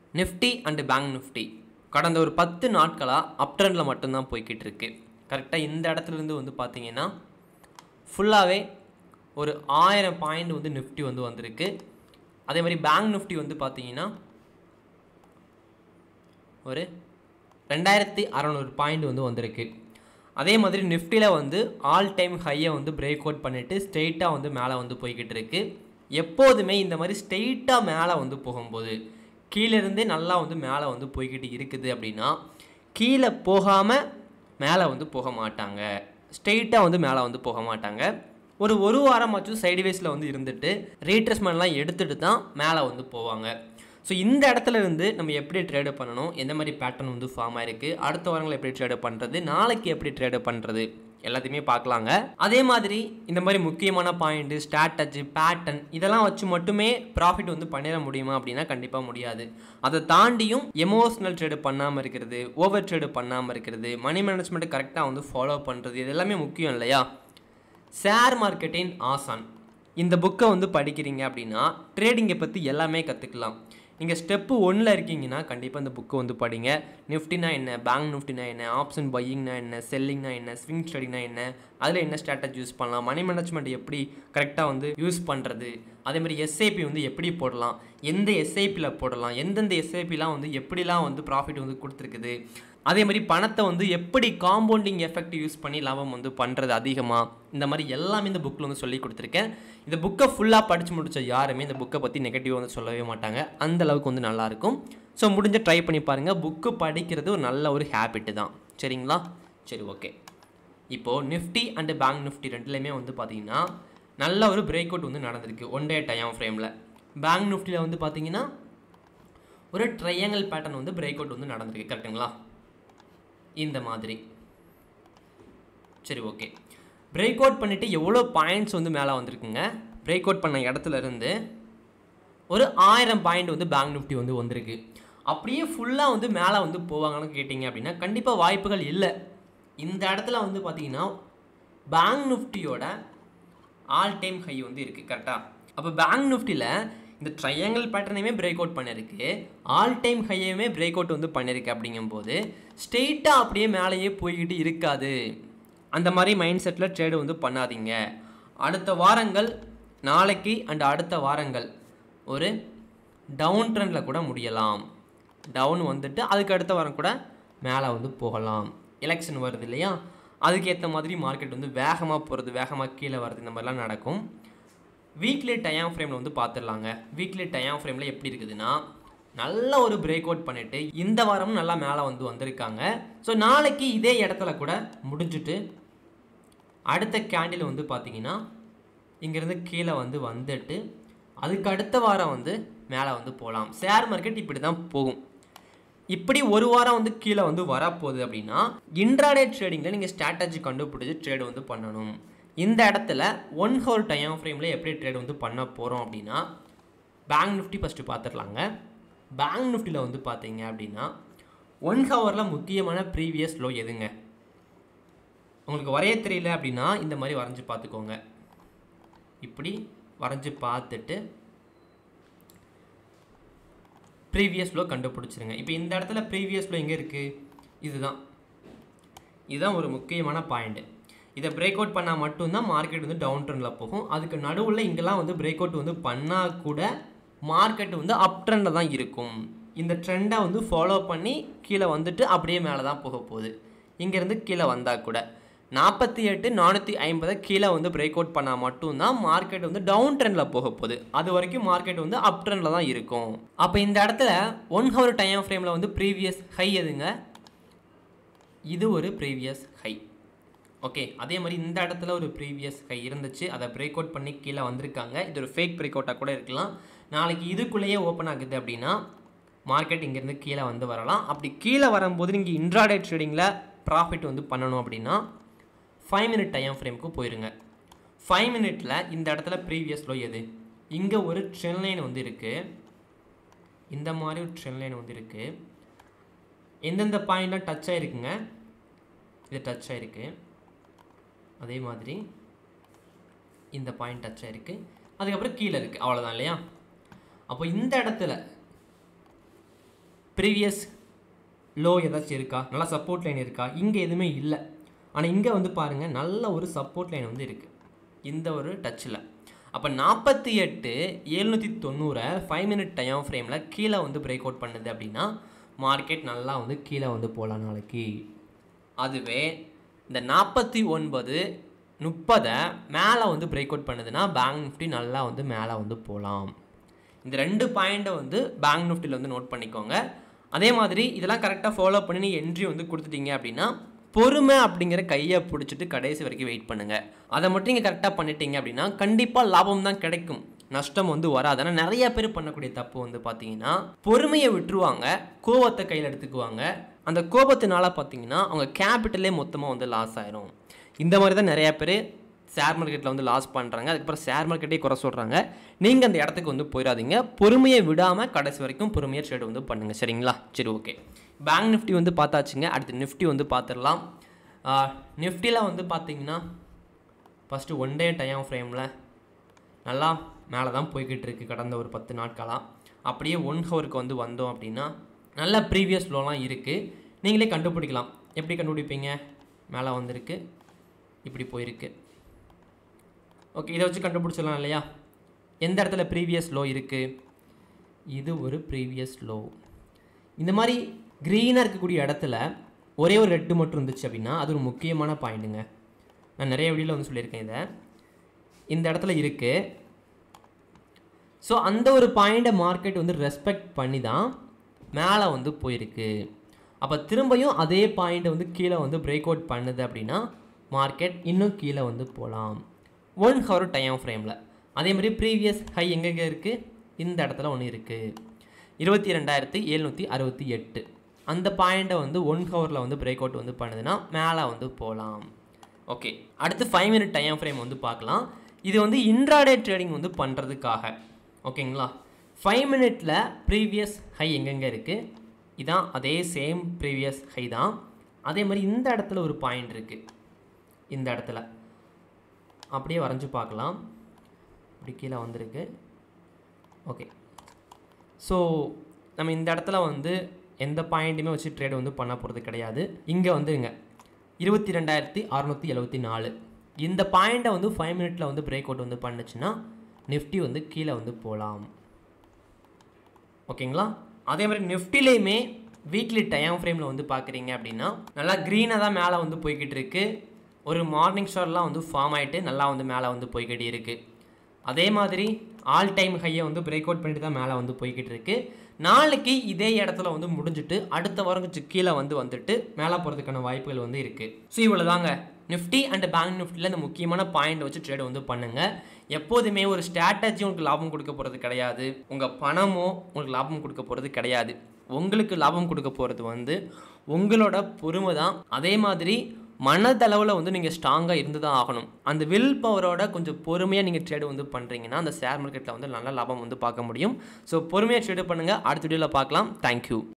Nifty and bank Nifty கடந்த ஒரு பத்து நாட்களாக அப் ட்ரெண்டில் மட்டும்தான் போய்கிட்டு இருக்கு கரெக்டாக இந்த இடத்துல இருந்து வந்து பார்த்தீங்கன்னா ஃபுல்லாகவே ஒரு ஆயிரம் பாயிண்ட் வந்து நிஃப்டி வந்து வந்திருக்கு அதே மாதிரி பேங்க் நிஃப்டி வந்து பார்த்தீங்கன்னா ஒரு ரெண்டாயிரத்தி அறநூறு பாயிண்ட் வந்து வந்திருக்கு அதே மாதிரி நிஃப்டியில் வந்து ஆல் டைம் ஹையை வந்து பிரேக் அவுட் பண்ணிவிட்டு ஸ்ட்ரெயிட்டாக வந்து மேலே வந்து போய்கிட்டு இருக்கு எப்போதுமே இந்த மாதிரி ஸ்ட்ரெயிட்டாக மேலே வந்து போகும்போது கீழேருந்தே நல்லா வந்து மேலே வந்து போய்கிட்டு இருக்குது அப்படின்னா கீழே போகாமல் மேலே வந்து போக மாட்டாங்க ஸ்ட்ரெயிட்டாக வந்து மேலே வந்து போக மாட்டாங்க ஒரு ஒரு வாரமாச்சும் சைடுவேஸில் வந்து இருந்துட்டு ரீட்ரெஸ்மெண்ட்லாம் எடுத்துகிட்டு தான் மேலே வந்து போவாங்க ஸோ இந்த இடத்துல இருந்து நம்ம எப்படி ட்ரேடு பண்ணணும் எந்த மாதிரி பேட்டர்ன் வந்து ஃபார்ம் ஆயிருக்கு அடுத்த வாரங்கள் எப்படி ட்ரேடு பண்ணுறது நாளைக்கு எப்படி ட்ரேடு பண்ணுறது எல்லாத்தையுமே பார்க்கலாங்க அதே மாதிரி இந்த மாதிரி முக்கியமான பாயிண்ட் ஸ்ட்ராட்டஜி பேட்டர்ன் இதெல்லாம் வச்சு மட்டுமே ப்ராஃபிட் வந்து பண்ணிட முடியுமா அப்படின்னா கண்டிப்பாக முடியாது அதை தாண்டியும் எமோஷ்னல் ட்ரேடு பண்ணாமல் இருக்கிறது ஓவர் ட்ரேடு பண்ணாமல் இருக்கிறது மணி மேனேஜ்மெண்ட் கரெக்டாக வந்து ஃபாலோ பண்ணுறது இது எல்லாமே முக்கியம் இல்லையா ஷேர் மார்க்கெட்டின் ஆசான் இந்த புக்கை வந்து படிக்கிறீங்க அப்படின்னா ட்ரேடிங்கை பற்றி எல்லாமே கற்றுக்கலாம் நீங்கள் ஸ்டெப்பு ஒன்றில் இருக்கீங்கன்னா கண்டிப்பாக இந்த புக்கை வந்து படிங்க நிஃப்டினா என்ன பேங்க் நிஃப்டினா என்ன ஆப்ஷன் பையிங்னா என்ன செல்லிங்னா என்ன ஸ்விங் ட்ரேடிங்னா என்ன அதில் என்ன ஸ்ட்ராட்டஜி யூஸ் பண்ணலாம் மணி மேனேஜ்மெண்ட் எப்படி கரெக்டாக வந்து யூஸ் பண்ணுறது அதே மாதிரி எஸ்ஐபி வந்து எப்படி போடலாம் எந்த எஸ்ஐபியில் போடலாம் எந்தெந்த எஸ்ஐபிலாம் வந்து எப்படிலாம் வந்து ப்ராஃபிட் வந்து கொடுத்துருக்குது அதே மாதிரி பணத்தை வந்து எப்படி காம்பவுண்டிங் எஃபெக்ட் யூஸ் பண்ணி லாபம் வந்து பண்ணுறது அதிகமாக இந்த மாதிரி எல்லாமே இந்த புக்கில் வந்து சொல்லி கொடுத்துருக்கேன் இந்த புக்கை ஃபுல்லாக படித்து முடித்த யாருமே இந்த புக்கை பற்றி நெகட்டிவாக வந்து சொல்லவே மாட்டாங்க அந்த அளவுக்கு வந்து நல்லாயிருக்கும் ஸோ முடிஞ்ச ட்ரை பண்ணி பாருங்கள் புக்கு படிக்கிறது ஒரு நல்ல ஒரு ஹேபிட்டு தான் சரிங்களா சரி ஓகே இப்போது நிஃப்டி அண்டு பேங்க் நிஃப்டி ரெண்டுலேயுமே வந்து பார்த்தீங்கன்னா நல்ல ஒரு பிரேக் அவுட் வந்து நடந்திருக்கு ஒன் டே டைம் ஃப்ரேமில் பேங்க் நிஃப்டியில் வந்து பார்த்தீங்கன்னா ஒரு ட்ரையாங்கல் பேட்டர்ன் வந்து பிரேக் அவுட் வந்து நடந்திருக்கு கரெக்டுங்களா இந்த மாதிரி சரி ஓகே பிரேக் அவுட் பண்ணிவிட்டு எவ்வளோ பாயிண்ட்ஸ் வந்து மேலே வந்திருக்குங்க பிரேக் அவுட் பண்ண இடத்துல இருந்து ஒரு ஆயிரம் பாயிண்ட் வந்து பேங்க் நிஃப்டி வந்து வந்திருக்கு அப்படியே ஃபுல்லாக வந்து மேலே வந்து போவாங்கன்னு கேட்டிங்க அப்படின்னா கண்டிப்பாக வாய்ப்புகள் இல்லை இந்த இடத்துல வந்து பார்த்தீங்கன்னா பேங்க் நிஃப்டியோட ஆல் டைம் ஹை வந்து இருக்குது கரெக்டாக அப்போ பேங்க் நிஃப்டியில் இந்த ட்ரையாங்கிள் பேட்டர்னையுமே பிரேக் அவுட் பண்ணியிருக்கு ஆல் டைம் ஹையுமே பிரேக் அவுட் வந்து பண்ணியிருக்கு அப்படிங்கும்போது ஸ்ட்ரெயிட்டாக அப்படியே மேலேயே போய்கிட்டு இருக்காது அந்த மாதிரி மைண்ட் செட்டில் ட்ரேடு வந்து பண்ணாதீங்க அடுத்த வாரங்கள் நாளைக்கு அண்ட் அடுத்த வாரங்கள் ஒரு டவுன் ட்ரெண்டில் கூட முடியலாம் டவுன் வந்துட்டு அதுக்கு அடுத்த வாரம் கூட மேலே வந்து போகலாம் எலெக்ஷன் வருது இல்லையா அதுக்கேற்ற மாதிரி மார்க்கெட் வந்து வேகமாக போகிறது வேகமாக கீழே வர்றது இந்த மாதிரிலாம் நடக்கும் வீக்லி டயம் ஃப்ரேமில் வந்து பார்த்துடலாங்க வீக்லி டயம் ஃப்ரேமில் எப்படி இருக்குதுன்னா நல்ல ஒரு பிரேக் அவுட் பண்ணிவிட்டு இந்த வாரமும் நல்லா மேலே வந்து வந்திருக்காங்க ஸோ நாளைக்கு இதே இடத்துல கூட முடிஞ்சுட்டு அடுத்த கேண்டில் வந்து பார்த்தீங்கன்னா இங்கேருந்து கீழே வந்து வந்துட்டு அதுக்கு அடுத்த வாரம் வந்து மேலே வந்து போகலாம் ஷேர் மார்க்கெட் இப்படி தான் போகும் இப்படி ஒரு வாரம் வந்து கீழே வந்து வரப்போகுது அப்படின்னா இன்ட்ராடே ட்ரேடிங்கில் நீங்கள் ஸ்ட்ராட்டஜி கண்டுபிடிச்சி ட்ரேடு வந்து பண்ணணும் இந்த இடத்துல ஒன் ஹவர் டைம் ஃப்ரேமில் எப்படி ட்ரேட் வந்து பண்ண போகிறோம் அப்படின்னா பேங்க் நிஃப்டி ஃபஸ்ட்டு பார்த்துடலாங்க பேங்க் நிஃப்டியில் வந்து பார்த்தீங்க அப்படின்னா ஒன் ஹவரில் முக்கியமான ப்ரீவியஸ் லோ எதுங்க உங்களுக்கு வரைய தெரியல அப்படின்னா இந்த மாதிரி வரைஞ்சி பார்த்துக்கோங்க இப்படி வரைஞ்சி பார்த்துட்டு ப்ரீவியஸ் லோ கண்டுபிடிச்சிருங்க இப்போ இந்த இடத்துல ப்ரீவியஸ் லோ எங்கே இருக்குது இதுதான் இதுதான் ஒரு முக்கியமான பாயிண்ட்டு இதை பிரேக் அவுட் பண்ணால் மட்டும்தான் மார்க்கெட் வந்து டவுன் ட்ரெண்டில் போகும் அதுக்கு நடுவில் இங்கெல்லாம் வந்து பிரேக் அவுட் வந்து பண்ணால் கூட மார்க்கெட் வந்து அப் ட்ரெண்டில் தான் இருக்கும் இந்த ட்ரெண்டை வந்து ஃபாலோ பண்ணி கீழே வந்துட்டு அப்படியே மேலே தான் போக போகுது இங்கேருந்து கீழே வந்தால் கூட நாற்பத்தி எட்டு நானூற்றி ஐம்பதை கீழே வந்து பிரேக் அவுட் பண்ணால் மட்டும்தான் மார்க்கெட் வந்து டவுன் ட்ரெண்டில் போக போகுது அது வரைக்கும் மார்க்கெட் வந்து அப் ட்ரெண்டில் தான் இருக்கும் அப்போ இந்த இடத்துல ஒன் ஹவர் டைம் ஃப்ரேமில் வந்து ப்ரீவியஸ் ஹை எதுங்க இது ஒரு ப்ரீவியஸ் ஹை ஓகே அதே மாதிரி இந்த இடத்துல ஒரு ப்ரீவியஸ் ஹை இருந்துச்சு அதை பிரேக் அவுட் பண்ணி கீழே வந்திருக்காங்க இது ஒரு ஃபேக் பிரேக் அவுட்டாக கூட இருக்கலாம் நாளைக்கு இதுக்குள்ளேயே ஓப்பன் ஆகுது அப்படின்னா மார்க்கெட் இங்கேருந்து கீழே வந்து வரலாம் அப்படி கீழே வரும்போது நீங்கள் இன்ட்ராடே ட்ரேடிங்கில் ப்ராஃபிட் வந்து பண்ணணும் அப்படின்னா ஃபைவ் மினிட் டைம் ஃப்ரேமுக்கு போயிருங்க ஃபைவ் மினிட்டில் இந்த இடத்துல ப்ரீவியஸ் லோ எது இங்கே ஒரு ட்ரெண்ட் லைன் வந்து இருக்குது இந்த மாதிரி ஒரு ட்ரெண்ட் லைன் வந்து இருக்குது எந்தெந்த பாயிண்ட்லாம் டச் ஆகிருக்குங்க இது டச் ஆகிருக்கு அதே மாதிரி இந்த பாயிண்ட் டச் ஆகிருக்கு அதுக்கப்புறம் கீழே இருக்குது அவ்வளோதான் இல்லையா அப்போ இந்த இடத்துல ப்ரீவியஸ் லோ ஏதாச்சும் இருக்கா நல்லா சப்போர்ட் லைன் இருக்கா இங்கே எதுவுமே இல்லை ஆனால் இங்கே வந்து பாருங்கள் நல்ல ஒரு சப்போர்ட் லைன் வந்து இருக்குது இந்த ஒரு டச்சில் அப்போ நாற்பத்தி எட்டு எழுநூற்றி தொண்ணூறை ஃபைவ் மினிட் டைம் ஃப்ரேமில் கீழே வந்து பிரேக் அவுட் பண்ணுது அப்படின்னா மார்க்கெட் நல்லா வந்து கீழே வந்து போகலாம் நாளைக்கு அதுவே இந்த நாற்பத்தி ஒன்பது முப்பதை மேலே வந்து பிரேக் அவுட் பண்ணுதுன்னா பேங்க் நிஃப்டி நல்லா வந்து மேலே வந்து போகலாம் இந்த ரெண்டு பாயிண்ட்டை வந்து பேங்க் நிஃப்டியில் வந்து நோட் பண்ணிக்கோங்க அதே மாதிரி இதெல்லாம் கரெக்டாக ஃபாலோ பண்ணி நீங்கள் என்ட்ரி வந்து கொடுத்துட்டீங்க அப்படின்னா பொறுமை அப்படிங்கிற கையை பிடிச்சிட்டு கடைசி வரைக்கும் வெயிட் பண்ணுங்கள் அதை மட்டும் நீங்கள் கரெக்டாக பண்ணிட்டீங்க அப்படின்னா கண்டிப்பாக லாபம் தான் கிடைக்கும் நஷ்டம் வந்து வராது ஆனால் நிறைய பேர் பண்ணக்கூடிய தப்பு வந்து பார்த்தீங்கன்னா பொறுமையை விட்டுருவாங்க கோவத்தை கையில் எடுத்துக்குவாங்க அந்த கோபத்தினால பார்த்தீங்கன்னா அவங்க கேபிட்டலே மொத்தமாக வந்து லாஸ் ஆயிரும் இந்த மாதிரி தான் நிறைய பேர் ஷேர் மார்க்கெட்டில் வந்து லாஸ் பண்ணுறாங்க அதுக்கப்புறம் ஷேர் மார்க்கெட்டே குறை சொல்கிறாங்க நீங்கள் அந்த இடத்துக்கு வந்து போயிடாதீங்க பொறுமையை விடாமல் கடைசி வரைக்கும் பொறுமையாக ட்ரேட் வந்து பண்ணுங்கள் சரிங்களா சரி ஓகே பேங்க் நிஃப்டி வந்து பார்த்தாச்சுங்க அடுத்து நிஃப்டி வந்து பார்த்துடலாம் நிஃப்டியில் வந்து பார்த்தீங்கன்னா ஃபஸ்ட்டு ஒன் டே டைம் ஃப்ரேமில் நல்லா மேலே தான் போய்கிட்டு இருக்கு கடந்த ஒரு பத்து நாட்களாக அப்படியே ஒன் ஹவருக்கு வந்து வந்தோம் அப்படின்னா நல்ல ப்ரீவியஸ் லோலாம் இருக்குது நீங்களே கண்டுபிடிக்கலாம் எப்படி கண்டுபிடிப்பீங்க மேலே வந்திருக்கு இப்படி போயிருக்கு ஓகே இதை வச்சு கண்டுபிடிச்சிடலாம் இல்லையா எந்த இடத்துல ப்ரீவியஸ் லோ இருக்குது இது ஒரு ப்ரீவியஸ் லோ இந்த மாதிரி க்ரீனாக இருக்கக்கூடிய இடத்துல ஒரே ஒரு ரெட்டு மட்டும் இருந்துச்சு அப்படின்னா அது ஒரு முக்கியமான பாயிண்ட்டுங்க நான் நிறைய வீடியோவில் வந்து சொல்லியிருக்கேன் இதை இந்த இடத்துல இருக்குது ஸோ அந்த ஒரு பாயிண்ட்டை மார்க்கெட் வந்து ரெஸ்பெக்ட் பண்ணி தான் மேலே வந்து போயிருக்கு அப்போ திரும்பியும் அதே பாயிண்ட்டை வந்து கீழே வந்து பிரேக் அவுட் பண்ணுது அப்படின்னா மார்க்கெட் இன்னும் கீழே வந்து போகலாம் ஒன் ஹவர் டைம் ஃப்ரேமில் அதே மாதிரி ப்ரீவியஸ் ஹை எங்கெங்கே இருக்குது இந்த இடத்துல ஒன்று இருக்குது இருபத்தி ரெண்டாயிரத்தி எழுநூற்றி அறுபத்தி எட்டு அந்த பாயிண்ட்டை வந்து ஒன் ஹவரில் வந்து பிரேக் அவுட் வந்து பண்ணுதுன்னா மேலே வந்து போகலாம் ஓகே அடுத்து ஃபைவ் மினிட் டைம் ஃப்ரேம் வந்து பார்க்கலாம் இது வந்து இன்ட்ராடே ட்ரேடிங் வந்து பண்ணுறதுக்காக ஓகேங்களா ஃபைவ் மினிட்ல ப்ரீவியஸ் ஹை எங்கெங்கே இருக்குது இதான் அதே சேம் ப்ரீவியஸ் ஹை தான் அதே மாதிரி இந்த இடத்துல ஒரு பாயிண்ட் இருக்குது இந்த இடத்துல அப்படியே வரைஞ்சு பார்க்கலாம் இப்படி கீழே வந்திருக்கு ஓகே ஸோ நம்ம இந்த இடத்துல வந்து எந்த பாயிண்ட்டுமே வச்சு ட்ரேட் வந்து பண்ண போகிறது கிடையாது இங்கே வந்துங்க இருபத்தி ரெண்டாயிரத்தி அறநூற்றி எழுபத்தி நாலு இந்த பாயிண்ட்டை வந்து ஃபைவ் மினிட்ல வந்து பிரேக் அவுட் வந்து பண்ணுச்சுன்னா நிஃப்டி வந்து கீழே வந்து போகலாம் ஓகேங்களா அதே மாதிரி நிஃப்டிலையுமே வீக்லி டைம் ஃப்ரேமில் வந்து பார்க்குறீங்க அப்படின்னா நல்லா க்ரீனாக தான் மேலே வந்து போய்கிட்டு இருக்கு ஒரு மார்னிங் ஸ்டார்லாம் வந்து ஃபார்ம் ஆகிட்டு நல்லா வந்து மேலே வந்து போய்கிட்டு இருக்கு அதே மாதிரி ஆல் டைம் ஹையை வந்து பிரேக் அவுட் பண்ணிட்டு தான் மேலே வந்து போய்கிட்டு இருக்கு நாளைக்கு இதே இடத்துல வந்து முடிஞ்சுட்டு அடுத்த வாரம் கொஞ்சம் கீழே வந்து வந்துட்டு மேலே போகிறதுக்கான வாய்ப்புகள் வந்து இருக்குது ஸோ இவ்வளோ தாங்க நிஃப்டி அண்ட் பேங்க் நிஃப்டியில் இந்த முக்கியமான பாயிண்ட் வச்சு ட்ரேட் வந்து பண்ணுங்கள் எப்போதுமே ஒரு ஸ்ட்ராட்டஜி உங்களுக்கு லாபம் கொடுக்க போகிறது கிடையாது உங்கள் பணமோ உங்களுக்கு லாபம் கொடுக்க போகிறது கிடையாது உங்களுக்கு லாபம் கொடுக்க போகிறது வந்து உங்களோட பொறுமை தான் அதே மாதிரி மனதளவில் வந்து நீங்கள் ஸ்ட்ராங்காக இருந்து தான் ஆகணும் அந்த வில் பவரோட கொஞ்சம் பொறுமையாக நீங்கள் ட்ரேடு வந்து பண்ணுறீங்கன்னா அந்த ஷேர் மார்க்கெட்டில் வந்து நல்ல லாபம் வந்து பார்க்க முடியும் ஸோ பொறுமையாக ட்ரேடு பண்ணுங்கள் அடுத்த வீடியோவில் பார்க்கலாம் தேங்க்யூ